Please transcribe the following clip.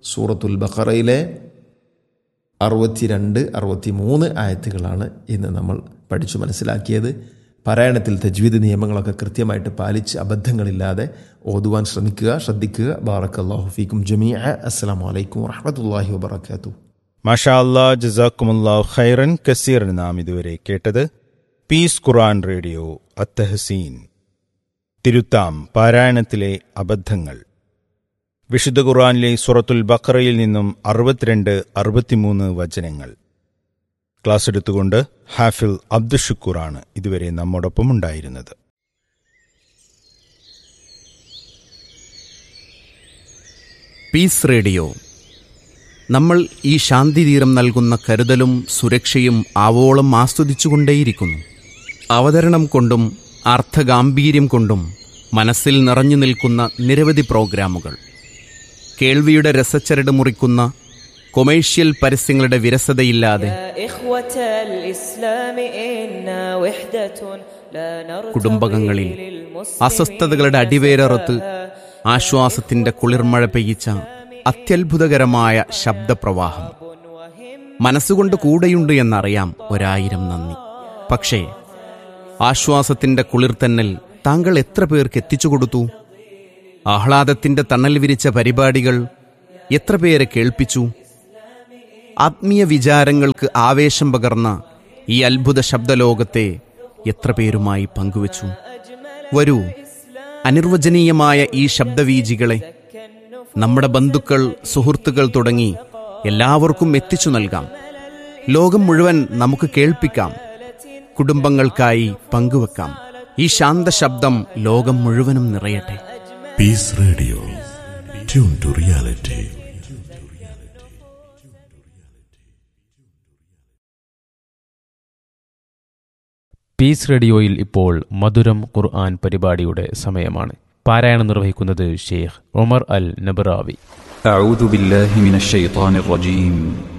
സൂറത്തുൽ ബഖറയിലെ അറുപത്തിരണ്ട് അറുപത്തി മൂന്ന് ആയത്തുകളാണ് ഇന്ന് നമ്മൾ പഠിച്ചു മനസ്സിലാക്കിയത് പാരായണത്തിൽ തജ്വീദ് നിയമങ്ങളൊക്കെ കൃത്യമായിട്ട് പാലിച്ച് അബദ്ധങ്ങളില്ലാതെ ഓതുവാൻ ശ്രമിക്കുക ശ്രദ്ധിക്കുക ബാറക്കല്ലാഹു ഫീക്കും ജമീഅ അസ്സലാമു അലൈക്കും വറഹ്മത്തുള്ളാഹി വബറകാതുഹു മാഷാ അല്ലാ ജസാക്കുമുല്ലാഹു ഖൈറൻ കസീർ നാം ഇതുവരെ കേട്ടത് പീസ് ഖുറാൻ റേഡിയോ അത്തഹസീൻ തിരുത്താം പാരായണത്തിലെ അബദ്ധങ്ങൾ വിശുദ്ധ ഖുറാനിലെ സുറത്തുൽ ബഖറയിൽ നിന്നും അറുപത്തിരണ്ട് അറുപത്തിമൂന്ന് വചനങ്ങൾ ക്ലാസ് എടുത്തുകൊണ്ട് ഹാഫിൽ അബ്ദുഷുക്കൂറാണ് ഇതുവരെ നമ്മോടൊപ്പം ഉണ്ടായിരുന്നത് പീസ് റേഡിയോ നമ്മൾ ഈ ശാന്തിതീരം നൽകുന്ന കരുതലും സുരക്ഷയും ആവോളം ആസ്വദിച്ചുകൊണ്ടേയിരിക്കുന്നു അവതരണം കൊണ്ടും അർത്ഥഗാംഭീര്യം കൊണ്ടും മനസ്സിൽ നിറഞ്ഞു നിൽക്കുന്ന നിരവധി പ്രോഗ്രാമുകൾ കേൾവിയുടെ രസച്ചരട് മുറിക്കുന്ന കൊമേഴ്ഷ്യൽ പരസ്യങ്ങളുടെ വിരസതയില്ലാതെ يا إخوة الإسلام إنا وحدة لا نرتضي കുടുംബകങ്ങളിൽ للمسلمين അസ്വസ്ഥതകളുടെ അടിവേരറുത്ത് ആശ്വാസത്തിന്റെ കുളിർമഴ പെയ്യിച്ച അത്യത്ഭുതകരമായ ശബ്ദപ്രവാഹം മനസ്സുകൊണ്ട് കൂടെയുണ്ട് എന്നറിയാം ഒരായിരം നന്ദി പക്ഷേ ആശ്വാസത്തിന്റെ കുളിർത്തന്നൽ താങ്കൾ എത്ര പേർക്ക് എത്തിച്ചു കൊടുത്തു ആഹ്ലാദത്തിന്റെ തണൽ വിരിച്ച പരിപാടികൾ എത്ര പേരെ കേൾപ്പിച്ചു ആത്മീയ വിചാരങ്ങൾക്ക് ആവേശം പകർന്ന ഈ അത്ഭുത ശബ്ദലോകത്തെ എത്ര പേരുമായി പങ്കുവച്ചു വരൂ അനിർവചനീയമായ ഈ ശബ്ദവീജികളെ നമ്മുടെ ബന്ധുക്കൾ സുഹൃത്തുക്കൾ തുടങ്ങി എല്ലാവർക്കും എത്തിച്ചു നൽകാം ലോകം മുഴുവൻ നമുക്ക് കേൾപ്പിക്കാം കുടുംബങ്ങൾക്കായി പങ്കുവെക്കാം ഈ ശാന്ത ശബ്ദം ലോകം മുഴുവനും നിറയട്ടെ Peace Radio. Tune to reality. Peace റേഡിയോയിൽ ഇപ്പോൾ മധുരം ഖുർആൻ പരിപാടിയുടെ സമയമാണ് പാരായണം നിർവഹിക്കുന്നത് ഷെയ്ഖ് ഒമർ അൽ നബറാവി أعوذ بالله من الشيطان الرجيم